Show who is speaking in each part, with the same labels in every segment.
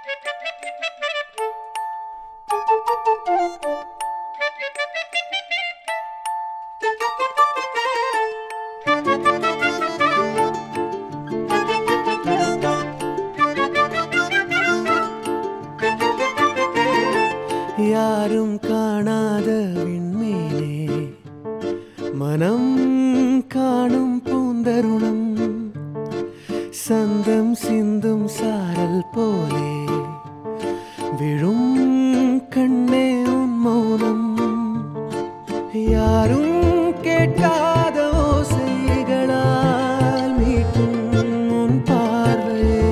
Speaker 1: யாரும் காணாத விண்மீனே மனம் காணும் பூந்தருணம் சந்தம் சிந்தும் சாரல் போலே விழும் கண்ணே உன் மௌனம் யாரும் கேட்காத ஓசைகளால் மீட்டும் உன் பார்வையே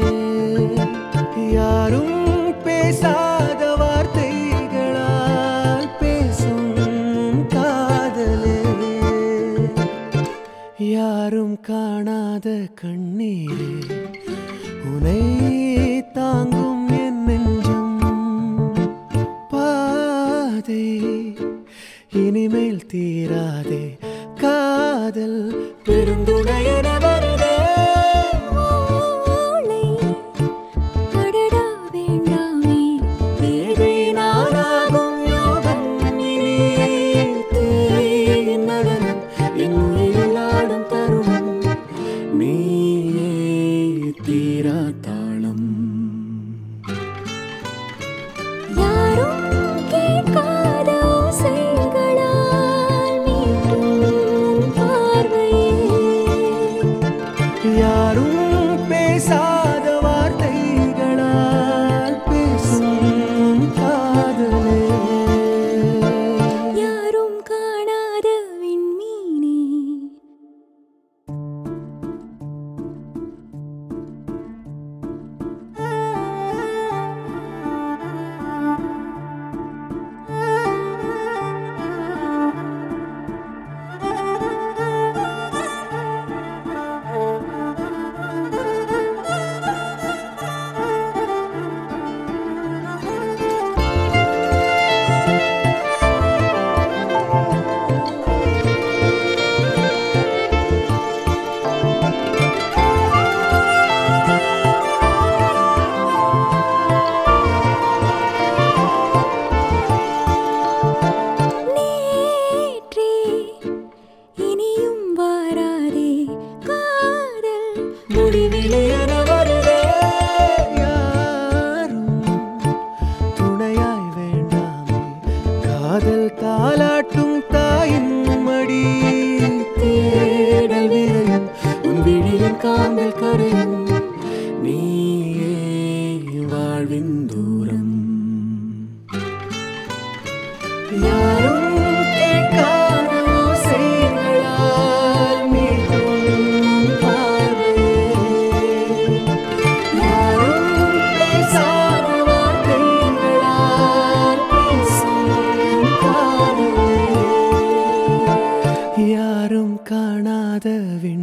Speaker 1: யாரும் பேசாத வார்த்தைகளால் பேசும் உன் காதலே யாரும் காணாத கண்ணீரே உனை தாங்கும் என் நெஞ்சம் பாதை இனிமேல் தீராதே காதல் பெருந்துணையென வருதே
Speaker 2: ஓலை அடடா வேண்டாமே
Speaker 1: தேவை நானாகும் யோகம் இனி. தேயின் நடனம் என் உயிரில் ஆடும் தருணம் நீயே தீரா தாளம்
Speaker 2: யாரும் கேட்காத ஓசைகளால் மீட்டும் உன் பார்வையே
Speaker 1: யாரும் பேசாத வார்த்தைகளால் பேசும் காதலே
Speaker 2: யாரும் காணாத விண்மீனே நேற்றே இனியும் வாராதே காதல்
Speaker 1: முடிவிலே என வருதே யாரும் துணையாய் வேண்டாமே காதல் தாலாட்டும் தாயின் மடி தேடல் விரையும் உன் விழியின் காந்தல் கரையும் நீயே வாழ்வின் தூரம் யாரும் கேட்காத ஓசைகளால் மீட்டும் பார்வையே. யாரும் பேசாத வார்த்தைகளால் பேசும் காதலே. யாரும் காணாத விண்